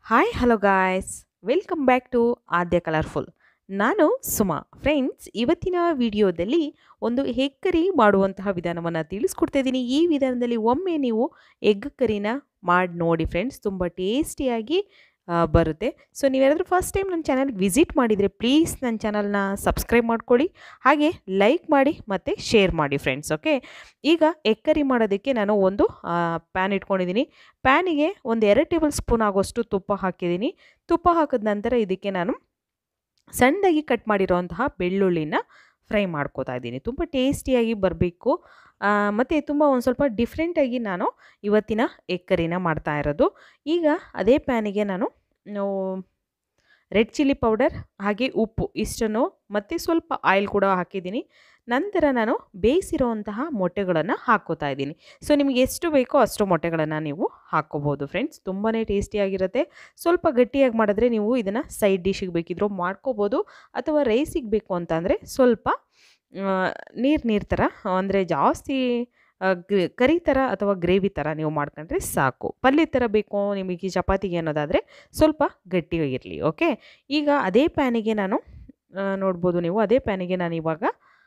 hi hello guys welcome back to Adya colourful ನಾನು Suma friends ಇವತ್ತಿನ ವಿಡಿಯೋದಲ್ಲಿ ಒಂದು ಎಗ್ ಕರಿ ಮಾಡುವಂತಹ ವಿಧಾನವನ್ನು ತಿಳಿಸ್ಕೊಡ್ತಾ ಇದ್ದೀನಿ ಈ ವಿಧಾನದಲ್ಲಿ ಒಮ್ಮೆ ನೀವು ಎಗ್ ಕರಿನ ಮಾಡಿ ನೋಡಿ ಫ್ರೆಂಡ್ಸ್ ತುಂಬ ಟೇಸ್ಟಿಯಾಗಿ ಆ, ಬರುತ್ತೆ ಸೊ ನೀವೇನಾದರೂ ಫಸ್ಟ್ ಟೈಮ್ ನನ್ನ ಚಾನಲ್ಗೆ ವಿಸಿಟ್ ಮಾಡಿದರೆ ಪ್ಲೀಸ್ ನನ್ನ ಚಾನಲ್ನ ಸಬ್ಸ್ಕ್ರೈಬ್ ಮಾಡ್ಕೊಳ್ಳಿ ಹಾಗೆ ಲೈಕ್ ಮಾಡಿ ಮತ್ತು ಶೇರ್ ಮಾಡಿ ಫ್ರೆಂಡ್ಸ್ ಓಕೆ ಈಗ ಎಗ್ ಕರಿ ಮಾಡೋದಕ್ಕೆ ನಾನು ಒಂದು ಪ್ಯಾನ್ ಇಟ್ಕೊಂಡಿದ್ದೀನಿ ಪ್ಯಾನಿಗೆ ಒಂದು ಎರಡು ಟೇಬಲ್ ಸ್ಪೂನ್ ಆಗೋಷ್ಟು ತುಪ್ಪ ಹಾಕಿದ್ದೀನಿ ತುಪ್ಪ ಹಾಕಿದ ನಂತರ ಇದಕ್ಕೆ ನಾನು ಸಣ್ಣದಾಗಿ ಕಟ್ ಮಾಡಿರೋಂತಹ ಬೆಳ್ಳುಳ್ಳಿನ ಫ್ರೈ ಮಾಡ್ಕೋತಾ ಇದ್ದೀನಿ ತುಂಬ ಟೇಸ್ಟಿಯಾಗಿ ಬರಬೇಕು ಮತ್ತು ತುಂಬ ಒಂದು ಸ್ವಲ್ಪ ಡಿಫ್ರೆಂಟಾಗಿ ನಾನು ಇವತ್ತಿನ ಎಗ್ ಕರಿನ ಮಾಡ್ತಾ ಇರೋದು ಈಗ ಅದೇ ಪ್ಯಾನಿಗೆ ನಾನು ರೆಡ್ ಚಿಲ್ಲಿ ಪೌಡರ್ ಹಾಗೆ ಉಪ್ಪು ಇಷ್ಟನ್ನು ಮತ್ತು ಸ್ವಲ್ಪ ಆಯಿಲ್ ಕೂಡ ಹಾಕಿದ್ದೀನಿ ನಂತರ ನಾನು ಬೇಯಿಸಿರೋವಂತಹ ಮೊಟ್ಟೆಗಳನ್ನು ಹಾಕ್ಕೋತಾ ಇದ್ದೀನಿ ಸೊ ನಿಮಗೆ ಎಷ್ಟು ಬೇಕೋ ಅಷ್ಟು ಮೊಟ್ಟೆಗಳನ್ನು ನೀವು ಹಾಕ್ಕೋಬೋದು ಫ್ರೆಂಡ್ಸ್ ತುಂಬಾ ಟೇಸ್ಟಿಯಾಗಿರುತ್ತೆ ಸ್ವಲ್ಪ ಗಟ್ಟಿಯಾಗಿ ಮಾಡಿದ್ರೆ ನೀವು ಇದನ್ನು ಸೈಡ್ ಡಿಶಿಗೆ ಬೇಕಿದ್ರೂ ಮಾಡ್ಕೋಬೋದು ಅಥವಾ ರೈಸಿಗೆ ಬೇಕು ಅಂತಂದರೆ ಸ್ವಲ್ಪ ನೀರು ನೀರು ಥರ ಅಂದರೆ ಜಾಸ್ತಿ ಆ, ಗ್ರೇ ಕರಿ ಥರ ಅಥವಾ ಗ್ರೇವಿ ಥರ ನೀವು ಮಾಡ್ಕೊಂಡ್ರೆ ಸಾಕು ಪಲ್ಯ ಥರ ಬೇಕು ನಿಮಗೆ ಚಪಾತಿಗೆ ಅನ್ನೋದಾದರೆ ಸ್ವಲ್ಪ ಗಟ್ಟಿಯಾಗಿರಲಿ ಓಕೆ ಈಗ ಅದೇ ಪ್ಯಾನಿಗೆ ನಾನು ಆ, ನೋಡ್ಬೋದು ನೀವು ಅದೇ ಪ್ಯಾನಿಗೆ ನಾನು ಇವಾಗ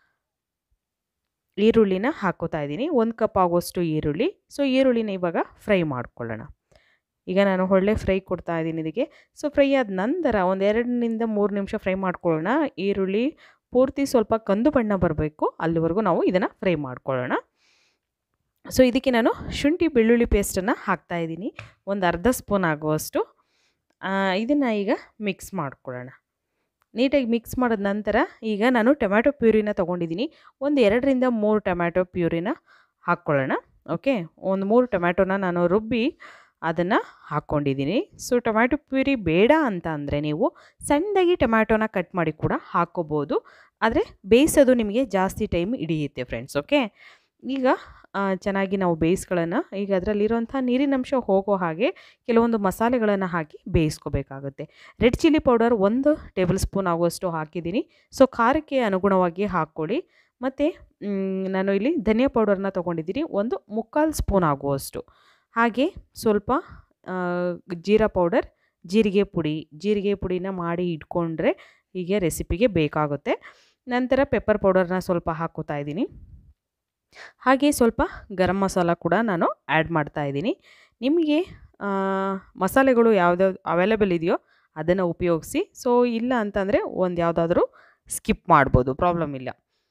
ಈರುಳ್ಳಿನ ಹಾಕೋತಾ ಇದ್ದೀನಿ ಒಂದು ಕಪ್ ಆಗೋಷ್ಟು ಈರುಳ್ಳಿ ಸೊ ಈರುಳ್ಳಿನ ಇವಾಗ ಫ್ರೈ ಮಾಡ್ಕೊಳ್ಳೋಣ ಈಗ ನಾನು ಒಳ್ಳೆ ಫ್ರೈ ಕೊಡ್ತಾ ಇದ್ದೀನಿ ಇದಕ್ಕೆ ಸೊ ಫ್ರೈ ಆದ ನಂತರ ಒಂದು ಎರಡರಿಂದ ಮೂರು ನಿಮಿಷ ಫ್ರೈ ಮಾಡ್ಕೊಳ್ಳೋಣ ಈರುಳ್ಳಿ ಪೂರ್ತಿ ಸ್ವಲ್ಪ ಕಂದು ಬಣ್ಣ ಬರಬೇಕು ಅಲ್ಲಿವರೆಗೂ ನಾವು ಇದನ್ನು ಫ್ರೈ ಮಾಡ್ಕೊಳ್ಳೋಣ ಸೊ ಇದಕ್ಕೆ ನಾನು ಶುಂಠಿ ಬೆಳ್ಳುಳ್ಳಿ ಪೇಸ್ಟನ್ನು ಹಾಕ್ತಾ ಇದ್ದೀನಿ ಒಂದು ಅರ್ಧ ಸ್ಪೂನ್ ಆಗುವಷ್ಟು ಇದನ್ನು ಈಗ ಮಿಕ್ಸ್ ಮಾಡ್ಕೊಳ್ಳೋಣ ನೀಟಾಗಿ ಮಿಕ್ಸ್ ಮಾಡಿದ ನಂತರ ಈಗ ನಾನು ಟೊಮ್ಯಾಟೊ ಪ್ಯೂರಿನ ತೊಗೊಂಡಿದ್ದೀನಿ ಒಂದು ಎರಡರಿಂದ ಮೂರು ಟೊಮ್ಯಾಟೊ ಪ್ಯೂರಿನ ಹಾಕ್ಕೊಳ್ಳೋಣ ಓಕೆ ಒಂದು ಮೂರು ಟೊಮ್ಯಾಟೊನ ನಾನು ರುಬ್ಬಿ ಅದನ್ನು ಹಾಕ್ಕೊಂಡಿದ್ದೀನಿ ಸೊ ಟೊಮ್ಯಾಟೊ ಪ್ಯೂರಿ ಬೇಡ ಅಂತ ಅಂದರೆ ನೀವು ಸಣ್ಣದಾಗಿ ಟೊಮ್ಯಾಟೊನ ಕಟ್ ಮಾಡಿ ಕೂಡ ಹಾಕ್ಕೋಬೋದು ಆದರೆ ಬೇಯಿಸೋದು ನಿಮಗೆ ಜಾಸ್ತಿ ಟೈಮ್ ಹಿಡಿಯುತ್ತೆ ಫ್ರೆಂಡ್ಸ್ ಓಕೆ ಈಗ ಆ, ಚೆನ್ನಾಗಿ ನಾವು ಬೇಯಿಸ್ಕೊಳ್ಳೋಣ ಈಗ ಅದರಲ್ಲಿರೋಂಥ ನೀರಿನಂಶ ಹೋಗೋ ಹಾಗೆ ಕೆಲವೊಂದು ಮಸಾಲೆಗಳನ್ನು ಹಾಕಿ ಬೇಯಿಸ್ಕೋಬೇಕಾಗುತ್ತೆ ರೆಡ್ ಚಿಲ್ಲಿ ಪೌಡರ್ ಒಂದು ಟೇಬಲ್ ಸ್ಪೂನ್ ಆಗುವಷ್ಟು ಹಾಕಿದ್ದೀನಿ ಸೊ ಖಾರಕ್ಕೆ ಅನುಗುಣವಾಗಿ ಹಾಕ್ಕೊಳ್ಳಿ ಮತ್ತು ನಾನು ಇಲ್ಲಿ ಧನಿಯಾ ಪೌಡರ್ನ ತೊಗೊಂಡಿದ್ದೀನಿ ಒಂದು ಮುಕ್ಕಾಲು ಸ್ಪೂನ್ ಆಗುವಷ್ಟು ಹಾಗೆ ಸ್ವಲ್ಪ ಆ, ಜೀರಾ ಪೌಡರ್ ಜೀರಿಗೆ ಪುಡಿ ಜೀರಿಗೆ ಪುಡಿನ ಮಾಡಿ ಇಟ್ಕೊಂಡ್ರೆ ಹೀಗೆ ರೆಸಿಪಿಗೆ ಬೇಕಾಗುತ್ತೆ ನಂತರ ಪೆಪ್ಪರ್ ಪೌಡರ್ನ ಸ್ವಲ್ಪ ಹಾಕೋತಾ ಇದ್ದೀನಿ ಹಾಗೆ ಸ್ವಲ್ಪ ಗರಂ ಮಸಾಲ ಕೂಡ ನಾನು ಆ್ಯಡ್ ಮಾಡ್ತಾ ಇದ್ದೀನಿ ನಿಮಗೆ ಆ, ಮಸಾಲೆಗಳು ಯಾವ್ದಾವ್ದು ಅವೈಲೇಬಲ್ ಇದೆಯೋ ಅದನ್ನು ಉಪಯೋಗಿಸಿ ಸೊ ಇಲ್ಲ ಅಂತಂದರೆ ಒಂದು ಯಾವುದಾದ್ರೂ ಸ್ಕಿಪ್ ಮಾಡ್ಬೋದು ಪ್ರಾಬ್ಲಮ್ ಇಲ್ಲ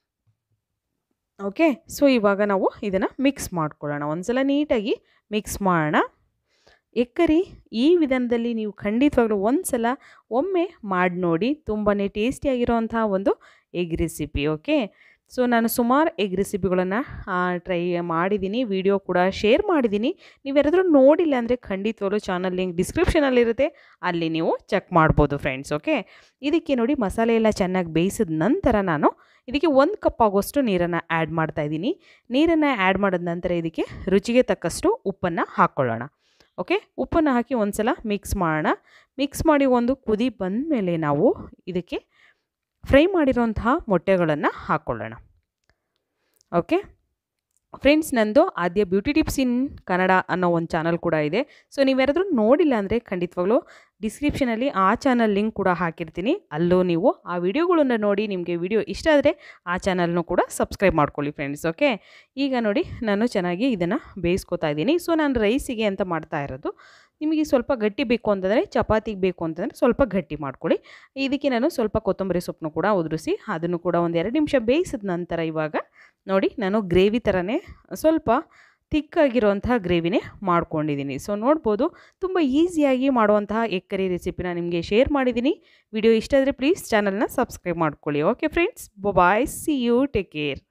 ಓಕೆ ಸೊ ಇವಾಗ ನಾವು ಇದನ್ನು ಮಿಕ್ಸ್ ಮಾಡ್ಕೊಳ್ಳೋಣ ಒಂದ್ಸಲ ನೀಟಾಗಿ ಮಿಕ್ಸ್ ಮಾಡೋಣ ಎಕ್ಕರಿ ಈ ವಿಧಾನದಲ್ಲಿ ನೀವು ಖಂಡಿತವಾಗ್ಲೂ ಒಂದು ಸಲ ಒಮ್ಮೆ ಮಾಡಿ ನೋಡಿ ತುಂಬಾ ಟೇಸ್ಟಿಯಾಗಿರೋವಂಥ ಒಂದು ಎಗ್ ರೆಸಿಪಿ ಓಕೆ ಸೊ ನಾನು ಸುಮಾರು ಎಗ್ ರೆಸಿಪಿಗಳನ್ನು ಟ್ರೈ ಮಾಡಿದ್ದೀನಿ ವಿಡಿಯೋ ಕೂಡ ಶೇರ್ ಮಾಡಿದ್ದೀನಿ ನೀವ್ಯಾರಾದರೂ ನೋಡಿಲ್ಲ ಅಂದರೆ ಖಂಡಿತವಾಗ್ಲೂ ಚಾನಲ್ ಲಿಂಕ್ ಡಿಸ್ಕ್ರಿಪ್ಷನಲ್ಲಿರುತ್ತೆ ಅಲ್ಲಿ ನೀವು ಚೆಕ್ ಮಾಡ್ಬೋದು ಫ್ರೆಂಡ್ಸ್ ಓಕೆ ಇದಕ್ಕೆ ನೋಡಿ ಮಸಾಲೆ ಎಲ್ಲ ಚೆನ್ನಾಗಿ ಬೇಯಿಸಿದ ನಂತರ ನಾನು ಇದಕ್ಕೆ ಒಂದು ಕಪ್ ಆಗೋಷ್ಟು ನೀರನ್ನು ಆ್ಯಡ್ ಮಾಡ್ತಾ ಇದ್ದೀನಿ ನೀರನ್ನು ಆ್ಯಡ್ ಮಾಡಿದ ನಂತರ ಇದಕ್ಕೆ ರುಚಿಗೆ ತಕ್ಕಷ್ಟು ಉಪ್ಪನ್ನು ಹಾಕ್ಕೊಳ್ಳೋಣ ಓಕೆ ಉಪ್ಪನ್ನು ಹಾಕಿ ಒಂದ್ಸಲ ಮಿಕ್ಸ್ ಮಾಡೋಣ ಮಿಕ್ಸ್ ಮಾಡಿ ಒಂದು ಕುದಿ ಬಂದ ಮೇಲೆ ನಾವು ಇದಕ್ಕೆ ಫ್ರೈ ಮಾಡಿರೋಂತಹ ಮೊಟ್ಟೆಗಳನ್ನು ಹಾಕ್ಕೊಳ್ಳೋಣ ಓಕೆ ಫ್ರೆಂಡ್ಸ್ ನಂದು Adya beauty tips in Kannada ಅನ್ನೋ ಒಂದು ಚಾನಲ್ ಕೂಡ ಇದೆ ಸೊ ನೀವ್ಯಾರಾದರೂ ನೋಡಿಲ್ಲ ಅಂದರೆ ಖಂಡಿತವಾಗ್ಲೂ ಡಿಸ್ಕ್ರಿಪ್ಷನಲ್ಲಿ ಆ ಚಾನಲ್ ಲಿಂಕ್ ಕೂಡ ಹಾಕಿರ್ತೀನಿ ಅಲ್ಲೂ ನೀವು ಆ ವಿಡಿಯೋಗಳನ್ನು ನೋಡಿ ನಿಮಗೆ ವಿಡಿಯೋ ಇಷ್ಟ ಆದರೆ ಆ ಚಾನಲ್ನು ಕೂಡ ಸಬ್ಸ್ಕ್ರೈಬ್ ಮಾಡ್ಕೊಳ್ಳಿ ಫ್ರೆಂಡ್ಸ್ ಓಕೆ ಈಗ ನೋಡಿ ನಾನು ಚೆನ್ನಾಗಿ ಇದನ್ನು ಬೇಯಿಸ್ಕೊತಾ ಇದ್ದೀನಿ ಸೊ ನಾನು ರೈಸಿಗೆ ಅಂತ ಮಾಡ್ತಾ ಇರೋದು ನಿಮಗೆ ಸ್ವಲ್ಪ ಗಟ್ಟಿ ಬೇಕು ಅಂತಂದರೆ ಚಪಾತಿಗೆ ಬೇಕು ಅಂತಂದರೆ ಸ್ವಲ್ಪ ಗಟ್ಟಿ ಮಾಡ್ಕೊಳ್ಳಿ ಇದಕ್ಕೆ ನಾನು ಸ್ವಲ್ಪ ಕೊತ್ತಂಬರಿ ಸೊಪ್ಪನ್ನು ಕೂಡ ಉದುರಿಸಿ ಅದನ್ನು ಕೂಡ ಒಂದು ಎರಡು ನಿಮಿಷ ಬೇಯಿಸಿದ ನಂತರ ಇವಾಗ ನೋಡಿ ನಾನು ಗ್ರೇವಿ ಥರನೇ ಸ್ವಲ್ಪ ತಿಕ್ಕಾಗಿರುವಂತಹ ಗ್ರೇವಿನೇ ಮಾಡ್ಕೊಂಡಿದ್ದೀನಿ ಸೊ ನೋಡ್ಬೋದು ತುಂಬ ಈಸಿಯಾಗಿ ಮಾಡುವಂತಹ ಎಗ್ ಕರಿ ರೆಸಿಪಿನ ನಿಮಗೆ ಶೇರ್ ಮಾಡಿದ್ದೀನಿ ವಿಡಿಯೋ ಇಷ್ಟ ಆದರೆ ಪ್ಲೀಸ್ ಚಾನಲ್ನ ಸಬ್ಸ್ಕ್ರೈಬ್ ಮಾಡ್ಕೊಳ್ಳಿ okay friends bye see you take care